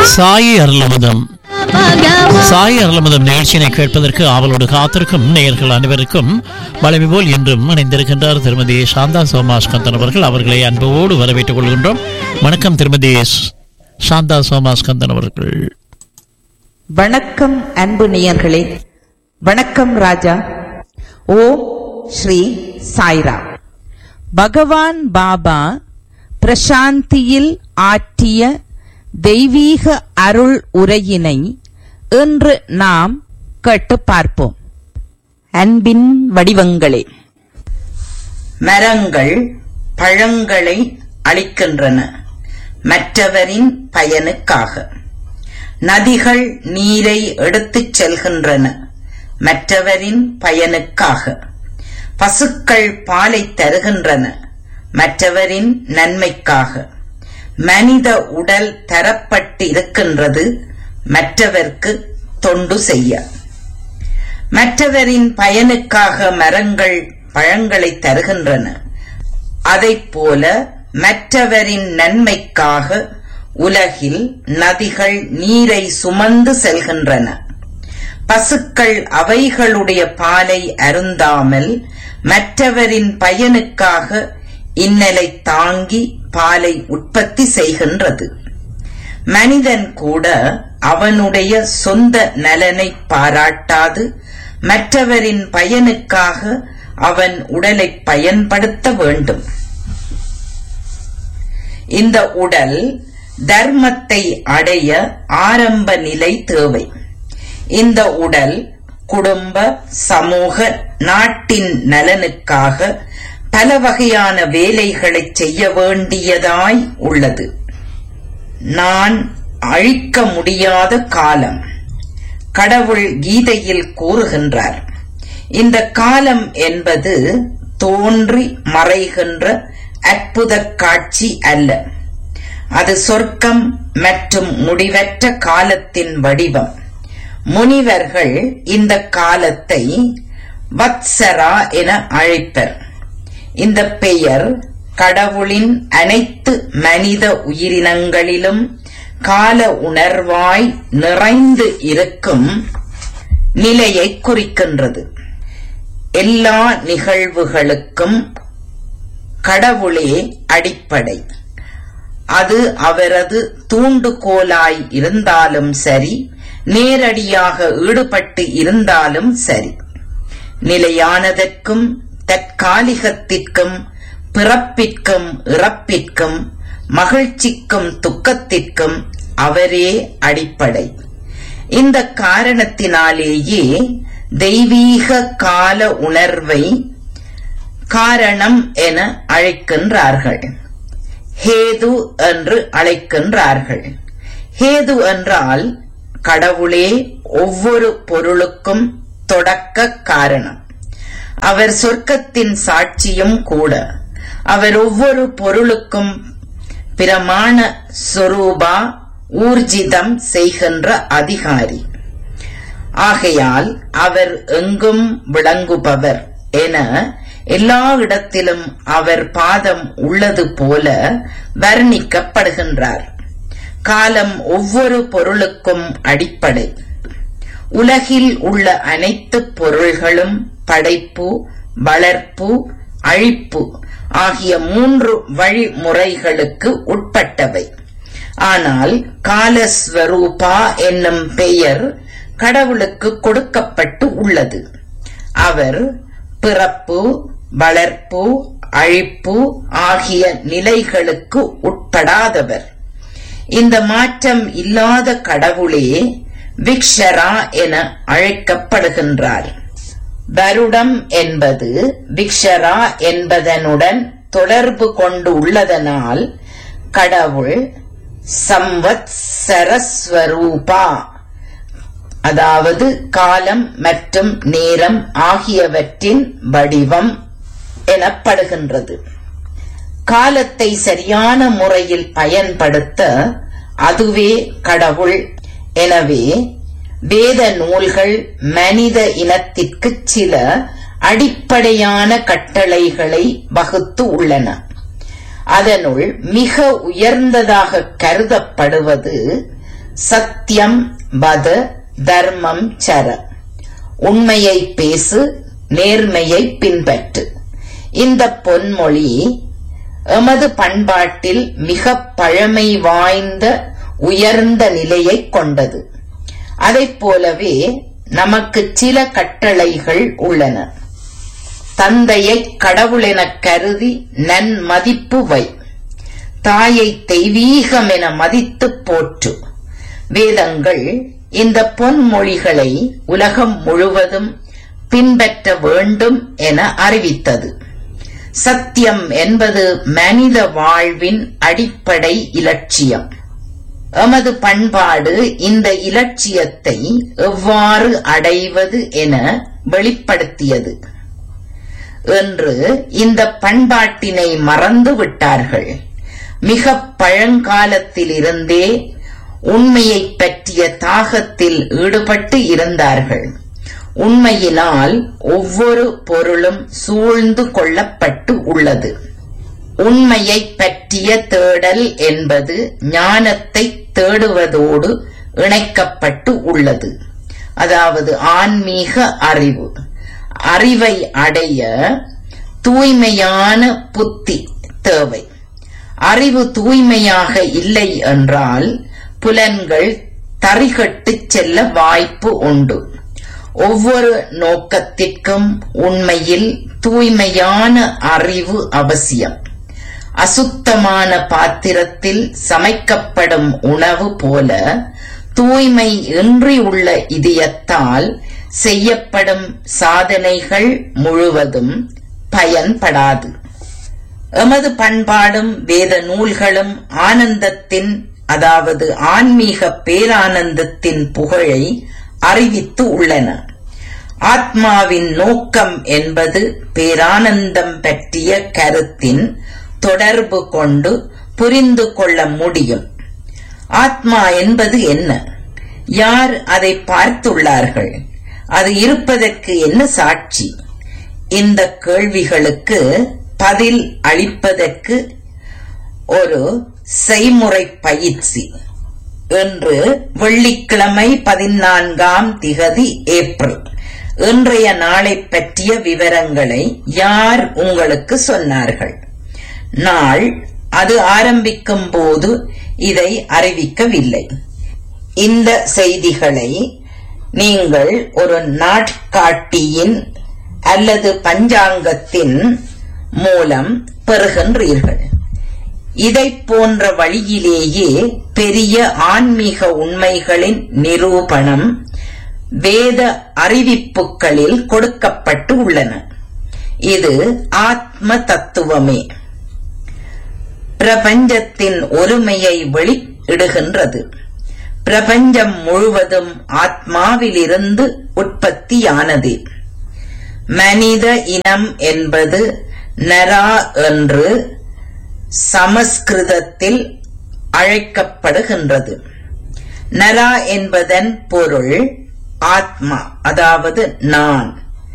சாயி அருளமுதம் சாயி அருளமுதம் நிகழ்ச்சியினை கேட்பதற்கு ஆவலோடு காத்திருக்கும் நேயர்கள் அனைவருக்கும் வளமை போல் என்றும் இணைந்திருக்கின்றார் திருமதி சாந்தா சோமாஸ்கந்தன் அவர்கள் அவர்களை அன்போடு வரவேற்றுக் கொள்கின்றோம் வணக்கம் திருமதி சாந்தா சோமாஸ்கந்தன் அவர்கள் வணக்கம் அன்பு நேயர்களே வணக்கம் ராஜா ஓம் ஸ்ரீ சாய்ரா பகவான் பாபா பிரசாந்தியில் ஆற்றிய தெய்வீக அருள் உரையினை இன்று நாம் கேட்டு பார்ப்போம் அன்பின் வடிவங்களே மரங்கள் பழங்களை அளிக்கின்றன மற்றவரின் பயனுக்காக நதிகள் நீரை எடுத்துச் செல்கின்றன மற்றவரின் பயனுக்காக பசுக்கள் பாலை தருகின்றன மற்றவரின் நன்மைக்காக மனித உடல் தரப்பட்டு இருக்கின்றது மற்றவர்க்கு தொண்டு செய்ய மற்றவரின் பயனுக்காக மரங்கள் பழங்களை தருகின்றன அதைப் போல மற்றவரின் நன்மைக்காக உலகில் நதிகள் நீரை சுமந்து செல்கின்றன பசுக்கள் அவைகளுடைய பாலை அருந்தாமல் மற்றவரின் பயனுக்காக இன்னலை தாங்கி பாலை உற்பத்தி செய்கின்றது மனிதன் கூட அவனுடைய சொந்த நலனை பாராட்டாது மற்றவரின் பயனுக்காக அவன் உடலை பயன்படுத்த வேண்டும் இந்த உடல் தர்மத்தை அடைய ஆரம்ப நிலை தேவை இந்த உடல் குடும்ப சமூக நாட்டின் நலனுக்காக பல வகையான வேலைகளை செய்ய வேண்டியதாய் உள்ளது நான் அழிக்க முடியாத காலம் கடவுள் கீதையில் கூறுகின்றார் இந்த காலம் என்பது தோன்றி மறைகின்ற அற்புத காட்சி அல்ல அது சொர்க்கம் மற்றும் முடிவற்ற காலத்தின் வடிவம் முனிவர்கள் இந்த காலத்தை வத்சரா என அழைப்பர் இந்த பெயர் கடவுளின் அனைத்து மனித உயிரினங்களிலும் கால உணர்வாய் நிறைந்து இருக்கும் நிலையை குறிக்கின்றது எல்லா நிகழ்வுகளுக்கும் கடவுளே அடிப்படை அது அவரது தூண்டுகோலாய் இருந்தாலும் சரி நேரடியாக ஈடுபட்டு இருந்தாலும் சரி நிலையானதற்கும் தற்காலிகத்திற்கும் பிறப்பிற்கும் இறப்பிற்கும் மகிழ்ச்சிக்கும் துக்கத்திற்கும் அவரே அடிப்படை இந்த காரணத்தினாலேயே தெய்வீக கால உணர்வை காரணம் என அழைக்கின்றார்கள் ஹேது என்று அழைக்கின்றார்கள் ஹேது என்றால் கடவுளே ஒவ்வொரு பொருளுக்கும் தொடக்க காரணம் அவர் சொர்க்கத்தின் சாட்சியும் கூட அவர் ஒவ்வொரு பொருளுக்கும் பிரமாண சொரூபா ஊர்ஜிதம் செய்கின்ற அதிகாரி ஆகையால் அவர் எங்கும் விளங்குபவர் என எல்லா இடத்திலும் அவர் பாதம் உள்ளது போல வர்ணிக்கப்படுகின்றார் காலம் ஒவ்வொரு பொருளுக்கும் அடிப்படை உலகில் உள்ள அனைத்து பொருள்களும் படைப்பு வளர்ப்பு அழிப்பு ஆகிய மூன்று வழிமுறைகளுக்கு உட்பட்டவை ஆனால் காலஸ்வரூபா என்னும் பெயர் கடவுளுக்கு கொடுக்கப்பட்டு உள்ளது அவர் பிறப்பு வளர்ப்பு அழிப்பு ஆகிய நிலைகளுக்கு உட்படாதவர் இந்த மாற்றம் இல்லாத கடவுளே விக்ஷரா என அழைக்கப்படுகின்றார் வருடம் என்பது விக்ஷரா என்பதனுடன் தொடர்பு கொண்டு உள்ளதனால் கடவுள் சம்வத் சரஸ்வரூபா அதாவது காலம் மற்றும் நேரம் ஆகியவற்றின் வடிவம் எனப்படுகின்றது காலத்தை சரியான முறையில் பயன்படுத்த அதுவே கடவுள் எனவே வேத நூல்கள் மனித இனத்திற்கு சில அடிப்படையான கட்டளைகளை வகுத்து உள்ளன அதனுள் மிக உயர்ந்ததாக கருதப்படுவது சத்தியம் வத தர்மம் சர உண்மையை பேசு நேர்மையை பின்பற்று இந்த பொன்மொழி எமது பண்பாட்டில் மிக பழமை வாய்ந்த உயர்ந்த நிலையை கொண்டது அதைப் போலவே நமக்கு சில கட்டளைகள் உள்ளன தந்தையை கடவுளெனக் கருதி நன்மதிப்பு வை தாயை தெய்வீகம் என மதித்துப் போற்று வேதங்கள் இந்த பொன்மொழிகளை உலகம் முழுவதும் பின்பற்ற வேண்டும் என அறிவித்தது சத்தியம் என்பது மனித வாழ்வின் அடிப்படை இலட்சியம் எமது பண்பாடு இந்த இலட்சியத்தை எவ்வாறு அடைவது என வெளிப்படுத்தியது என்று இந்த பண்பாட்டினை மறந்து விட்டார்கள் மிக பழங்காலத்திலிருந்தே உண்மையைப் பற்றிய தாகத்தில் ஈடுபட்டு இருந்தார்கள் உண்மையினால் ஒவ்வொரு பொருளும் சூழ்ந்து கொள்ளப்பட்டு உள்ளது உண்மையைப் பற்றிய தேடல் என்பது ஞானத்தை தேடுவதோடு இணைக்கப்பட்டு உள்ளது அதாவது ஆன்மீக அறிவு அறிவை அடைய தூய்மையான புத்தி தேவை அறிவு தூய்மையாக இல்லை என்றால் புலன்கள் தறிகட்டுச் செல்ல வாய்ப்பு உண்டு ஒவ்வொரு நோக்கத்திற்கும் உண்மையில் தூய்மையான அறிவு அவசியம் அசுத்தமான பாத்திரத்தில் சமைக்கப்படும் உணவு போல தூய்மை இன்றி உள்ள இதயத்தால் செய்யப்படும் சாதனைகள் முழுவதும் பயன்படாது எமது பண்பாடும் வேத நூல்களும் ஆனந்தத்தின் அதாவது ஆன்மீக பேரானந்தத்தின் புகழை அறிவித்து உள்ளன ஆத்மாவின் நோக்கம் என்பது பேரானந்தம் பற்றிய கருத்தின் தொடர்பு கொண்டு புரிந்து கொள்ள முடியும் ஆத்மா என்பது என்ன யார் அதை பார்த்துள்ளார்கள் அது இருப்பதற்கு என்ன சாட்சி இந்த கேள்விகளுக்கு பதில் அளிப்பதற்கு ஒரு செய்முறை பயிற்சி என்று வெள்ளிக்கிழமை பதினான்காம் திகதி ஏப்ரல் இன்றைய நாளை பற்றிய விவரங்களை யார் உங்களுக்கு சொன்னார்கள் நாள் அது ஆரம்பிக்கும் போது இதை அறிவிக்கவில்லை இந்த செய்திகளை நீங்கள் ஒரு நாட்காட்டியின் அல்லது பஞ்சாங்கத்தின் மூலம் பெறுகின்றீர்கள் இதை போன்ற வழியிலேயே பெரிய ஆன்மீக உண்மைகளின் நிரூபணம் வேத அறிவிப்புகளில் கொடுக்கப்பட்டு உள்ளன இது ஆத்ம தத்துவமே பிரபஞ்சத்தின் ஒருமையை வெளியிடுகின்றது பிரபஞ்சம் முழுவதும் ஆத்மாவிலிருந்து உற்பத்தியானது மனித இனம் என்பது நரா என்று சமஸ்கிருதத்தில் அழைக்கப்படுகின்றது நரா என்பதன் பொருள் ஆத்மா அதாவது நான்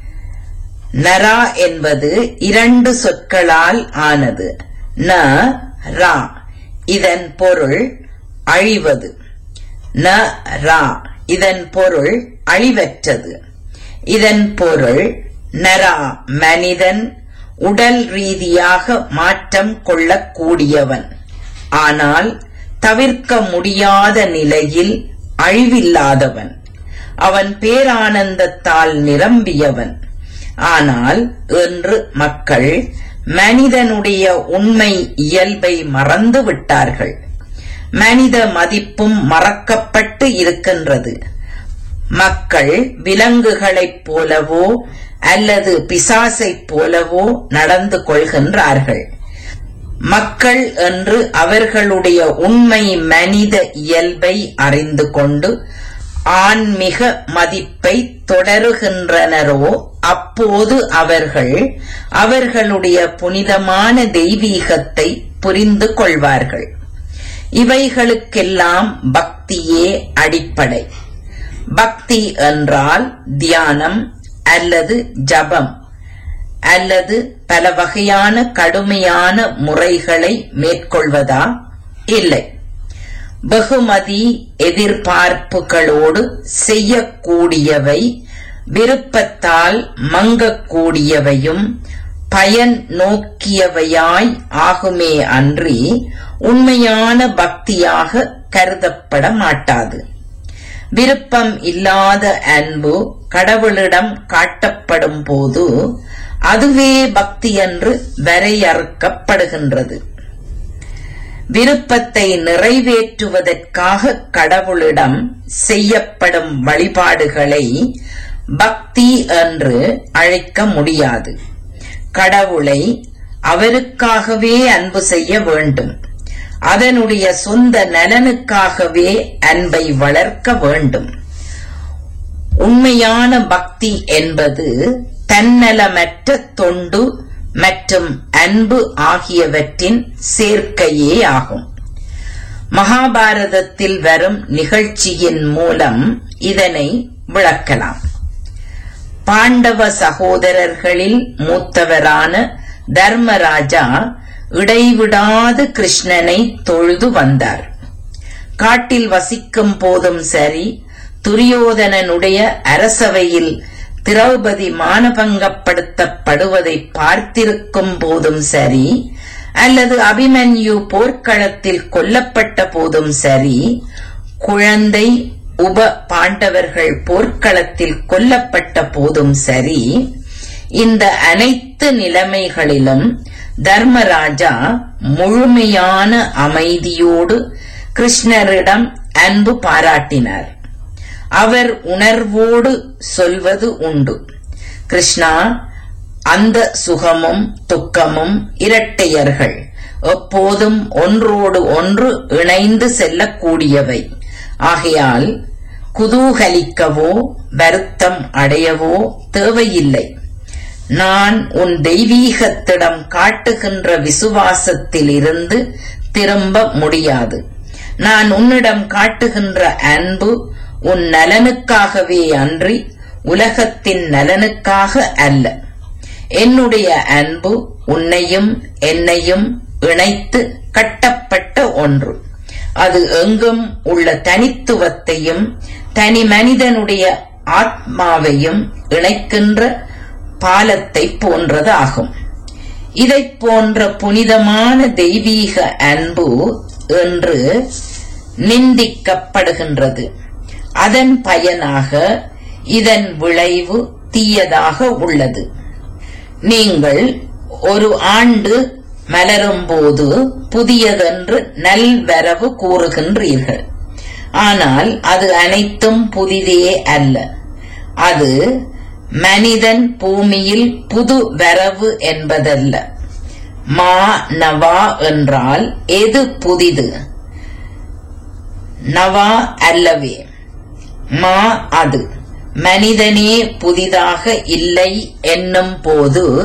நரா என்பது இரண்டு சொற்களால் ஆனது ந ரா இதன் பொருள் அழிவது ந ரா இதன் பொருள் அழிவற்றது இதன் பொருள் நரா மனிதன் உடல் ரீதியாக மாற்றம் கொள்ளக்கூடியவன் ஆனால் தவிர்க்க முடியாத நிலையில் அழிவில்லாதவன் அவன் பேரானந்தத்தால் நிரம்பியவன் ஆனால் இன்று மக்கள் மனிதனுடைய உண்மை இயல்பை மறந்து விட்டார்கள் மனித மதிப்பும் மறக்கப்பட்டு இருக்கின்றது மக்கள் விலங்குகளைப் போலவோ அல்லது பிசாசைப் போலவோ நடந்து கொள்கின்றார்கள் மக்கள் என்று அவர்களுடைய உண்மை மனித இயல்பை அறிந்து கொண்டு ஆன்மீக மதிப்பை தொடருகின்றனரோ அப்போது அவர்கள் அவர்களுடைய புனிதமான தெய்வீகத்தை புரிந்து கொள்வார்கள் இவைகளுக்கெல்லாம் பக்தியே அடிப்படை பக்தி என்றால் தியானம் அல்லது ஜபம் அல்லது பல வகையான கடுமையான முறைகளை மேற்கொள்வதா இல்லை வெகுமதி எதிர்பார்ப்புகளோடு செய்யக்கூடியவை விருப்பத்தால் மங்கக்கூடியவையும் பயன் நோக்கியவையாய் ஆகுமே அன்றி உண்மையான பக்தியாக கருதப்பட மாட்டாது விருப்பம் இல்லாத அன்பு கடவுளிடம் காட்டப்படும் போது அதுவே பக்தி என்று வரையறுக்கப்படுகின்றது விருப்பத்தை நிறைவேற்றுவதற்காக கடவுளிடம் செய்யப்படும் வழிபாடுகளை பக்தி என்று அழைக்க முடியாது கடவுளை அவருக்காகவே அன்பு செய்ய வேண்டும் அதனுடைய சொந்த நலனுக்காகவே அன்பை வளர்க்க வேண்டும் உண்மையான பக்தி என்பது தன்னலமற்ற தொண்டு மற்றும் அன்பு ஆகியவற்றின் சேர்க்கையே ஆகும் மகாபாரதத்தில் வரும் நிகழ்ச்சியின் மூலம் இதனை விளக்கலாம் பாண்டவ சகோதரர்களில் மூத்தவரான தர்மராஜா இடைவிடாது கிருஷ்ணனை தொழுது வந்தார் காட்டில் வசிக்கும் போதும் சரி துரியோதனனுடைய அரசவையில் திரௌபதி மானபங்கப்படுத்தப்படுவதை பார்த்திருக்கும் போதும் சரி அல்லது அபிமன்யு போர்க்களத்தில் கொல்லப்பட்ட போதும் சரி குழந்தை உப பாண்டவர்கள் போர்க்களத்தில் கொல்லப்பட்ட போதும் சரி இந்த அனைத்து நிலைமைகளிலும் தர்மராஜா முழுமையான அமைதியோடு கிருஷ்ணரிடம் அன்பு பாராட்டினார் அவர் உணர்வோடு சொல்வது உண்டு கிருஷ்ணா அந்த சுகமும் துக்கமும் இரட்டையர்கள் எப்போதும் ஒன்றோடு ஒன்று இணைந்து செல்லக்கூடியவை ஆகையால் குதூகலிக்கவோ வருத்தம் அடையவோ தேவையில்லை நான் உன் தெய்வீகத்திடம் காட்டுகின்ற விசுவாசத்தில் இருந்து திரும்ப முடியாது நான் உன்னிடம் காட்டுகின்ற அன்பு உன் நலனுக்காகவே அன்றி உலகத்தின் நலனுக்காக அல்ல என்னுடைய அன்பு உன்னையும் என்னையும் இணைத்து கட்டப்பட்ட ஒன்று அது எங்கும் உள்ள தனித்துவத்தையும் தனி மனிதனுடைய ஆத்மாவையும் இணைக்கின்ற பாலத்தை போன்றது ஆகும் இதைப் போன்ற புனிதமான தெய்வீக அன்பு என்று நிந்திக்கப்படுகின்றது அதன் பயனாக இதன் விளைவு தீயதாக உள்ளது நீங்கள் ஒரு ஆண்டு மலரும் போது புதியதென்று நல்வரவு கூறுகின்றீர்கள் ஆனால் அது அனைத்தும் புதிதே அல்ல அது மனிதன் பூமியில் புது வரவு என்பதல்ல மா நவா என்றால் எது புதிது நவா அல்லவே மா அது மனிதனே புதிதாக இல்லை என்னும் போது